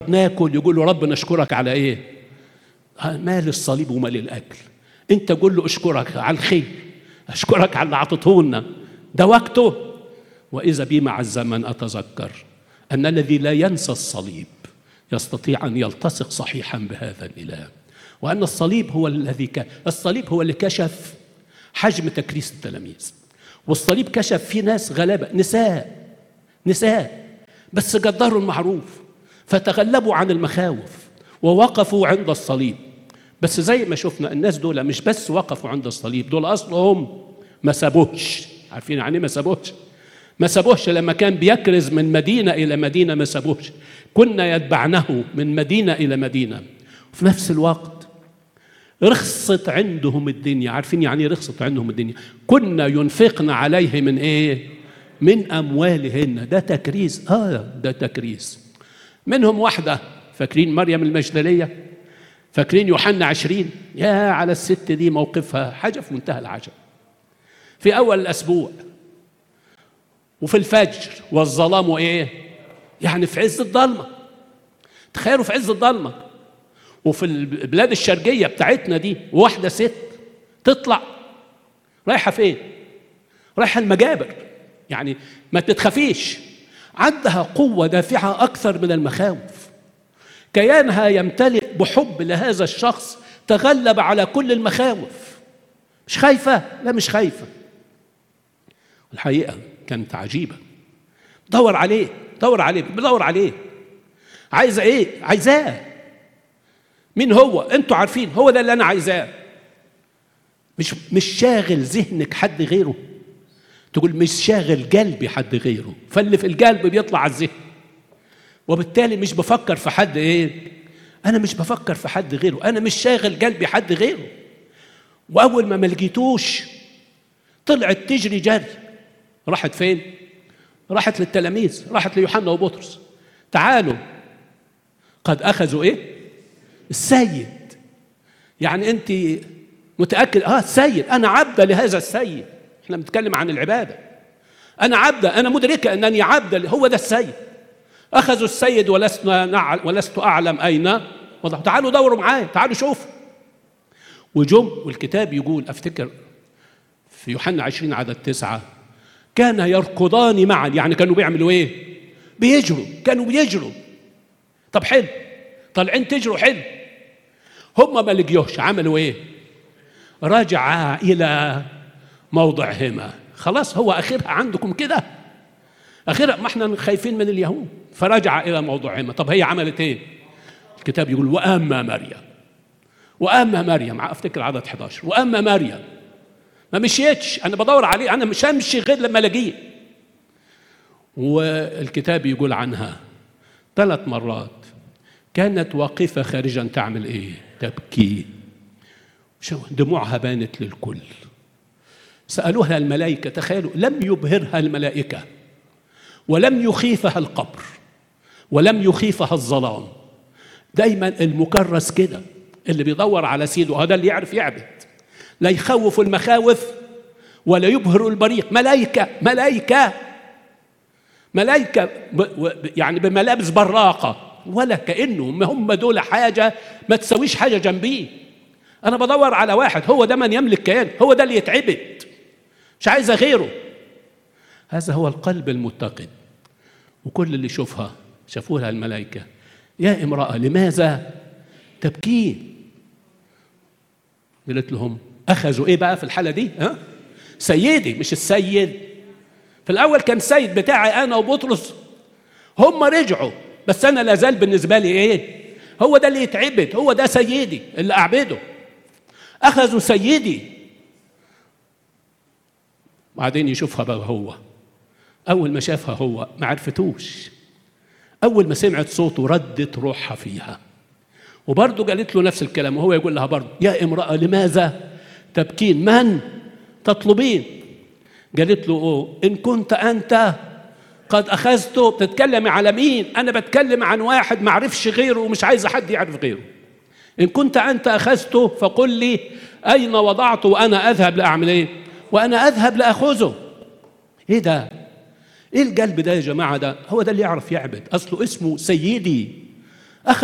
ناكل يقول له رب نشكرك على ايه مال الصليب ومال الاكل انت قول له اشكرك على الخير اشكرك على اللي اعطيته لنا ده وقته واذا بي مع الزمن اتذكر ان الذي لا ينسى الصليب يستطيع ان يلتصق صحيحا بهذا الاله وان الصليب هو الذي ك... الصليب هو اللي كشف حجم تكريس التلاميذ والصليب كشف في ناس غلابه نساء نساء بس قدروا المعروف فتغلبوا عن المخاوف ووقفوا عند الصليب بس زي ما شفنا الناس دول مش بس وقفوا عند الصليب دول اصلهم ما سابوهش عارفين يعني ما سابوهش ما سابوهش لما كان بيكرز من مدينه الى مدينه ما سابوهش كنا يتبعنه من مدينه الى مدينه وفي نفس الوقت رخصت عندهم الدنيا عارفين يعني رخصت عندهم الدنيا كنا ينفقن عليه من ايه من اموالهن ده تكريس اه ده تكريس منهم واحده فاكرين مريم المجدليه فاكرين يوحنا عشرين يا على الست دي موقفها حاجه في منتهى العجب في اول الاسبوع وفي الفجر والظلام وايه يعني في عز الضلمه تخيلوا في عز الضلمه وفي البلاد الشرقيه بتاعتنا دي واحده ست تطلع رايحه فين رايحه المجابر يعني ما تتخفيش عندها قوه دافعه اكثر من المخاوف كيانها يمتلئ بحب لهذا الشخص تغلب على كل المخاوف مش خايفه لا مش خايفه الحقيقه كانت عجيبه دور عليه دور عليه بدور عليه عايزه ايه عايزاه مين هو انتوا عارفين هو ده اللي انا عايزاه مش مش شاغل ذهنك حد غيره تقول مش شاغل قلبي حد غيره فاللي في القلب بيطلع على الذهن وبالتالي مش بفكر في حد ايه انا مش بفكر في حد غيره انا مش شاغل قلبي حد غيره واول ما ما لقيتوش طلعت تجري جري راحت فين راحت للتلاميذ راحت ليوحنا وبطرس تعالوا قد اخذوا ايه السيد يعني انت متاكد اه السيد انا عبده لهذا السيد احنا بنتكلم عن العباده انا عبده انا مدركه انني عبده هو ده السيد اخذوا السيد ولسنا نعل ولست اعلم اين وضع تعالوا دوروا معايا تعالوا شوفوا وجم والكتاب يقول افتكر في يوحنا 20 عدد تسعة كان يركضان معا يعني كانوا بيعملوا ايه بيجروا كانوا بيجروا طب حلو طالعين تجروا حلو هم ما لقيوش عملوا ايه رجعا الى موضعهما خلاص هو اخرها عندكم كده اخرها ما احنا خايفين من اليهود فرجع الى موضعهما طب هي عملت ايه الكتاب يقول واما مريم واما مريم افتكر عدد 11 واما مريم ما مشيتش انا بدور عليه انا مش همشي غير لما الاقيه والكتاب يقول عنها ثلاث مرات كانت واقفة خارجا تعمل ايه تبكي شو دموعها بانت للكل سألوها الملائكة تخيلوا لم يبهرها الملائكة ولم يخيفها القبر ولم يخيفها الظلام دايما المكرس كده اللي بيدور على سيده هذا اللي يعرف يعبد لا يخوف المخاوف ولا يبهر البريق ملائكة ملائكة ملائكة يعني بملابس براقة ولا كأنهم هم دول حاجة ما تسويش حاجة جنبيه أنا بدور على واحد هو ده من يملك كيان هو ده اللي يتعبد مش عايزة غيره هذا هو القلب المتقد وكل اللي يشوفها شافوها الملائكة يا امرأة لماذا تبكين قالت لهم أخذوا إيه بقى في الحالة دي ها؟ سيدي مش السيد في الأول كان السيد بتاعي أنا وبطرس هم رجعوا بس أنا لازال بالنسبة لي إيه هو ده اللي يتعبد هو ده سيدي اللي أعبده أخذوا سيدي بعدين يشوفها بقى هو أول ما شافها هو ما عرفتوش أول ما سمعت صوته ردت روحها فيها وبرضه قالت له نفس الكلام وهو يقول لها برضه يا امرأة لماذا تبكين من تطلبين قالت له أوه إن كنت أنت قد أخذته بتتكلمي على مين أنا بتكلم عن واحد ما عرفش غيره ومش عايز حد يعرف غيره إن كنت أنت أخذته فقل لي أين وضعته وأنا أذهب لأعمل إيه وأنا أذهب لأخذه إيه ده إيه القلب ده يا جماعة ده هو ده اللي يعرف يعبد أصله اسمه سيدي